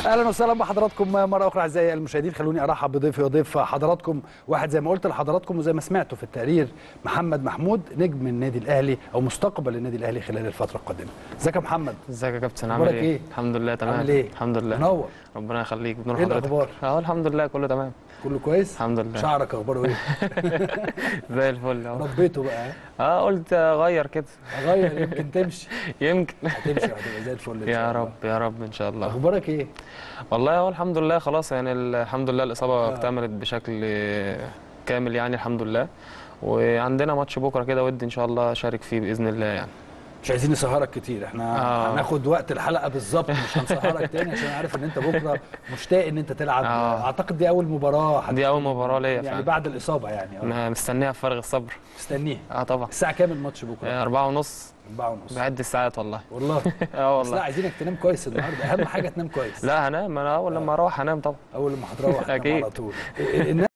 اهلا وسهلا بحضراتكم مره اخرى اعزائي المشاهدين خلوني ارحب بضيفي وضيف حضراتكم واحد زي ما قلت لحضراتكم وزي ما سمعتوا في التقرير محمد محمود نجم النادي الاهلي او مستقبل النادي الاهلي خلال الفتره القادمه ازيك يا محمد ازيك يا كابتن عامل أخبارك ايه؟ إيه؟ الحمد لله تمام عامل إيه؟ الحمد لله منور ربنا يخليك بنور إيه حضرتك الأخبار؟ اه الحمد لله كله تمام كله كويس الحمد لله شعرك اخباره ايه زي الفل اهو ربيته بقى ها؟ اه قلت اغير كده اغير يمكن تمشي يمكن هتمشي وهتبقى زي الفل إن شاء يا الله. رب يا رب ان شاء الله اخبارك ايه والله هو الحمد لله خلاص يعني الحمد لله الاصابه آه. اكتملت بشكل كامل يعني الحمد لله وعندنا ماتش بكره كده ودي ان شاء الله اشارك فيه باذن الله يعني مش عايزين نسهرك كتير احنا آه. هناخد وقت الحلقه بالظبط مش هنسهرك تاني عشان عارف ان انت بكره مشتاق ان انت تلعب آه. اعتقد دي اول مباراه هت- دي اول مباراه ليا يعني فعلا بعد الاصابه يعني اه انا مستنيها بفارغ الصبر مستنيها اه طبعا الساعه كام الماتش بكره آه، أربعة ونص 4 ونص بعد الساعات والله والله اه بس لا والله عايزينك تنام كويس النهارده اهم حاجه تنام كويس لا هنام انا اول لما اروح هنام طبعا اول لما هتروح تنام أكيد. على طول الناس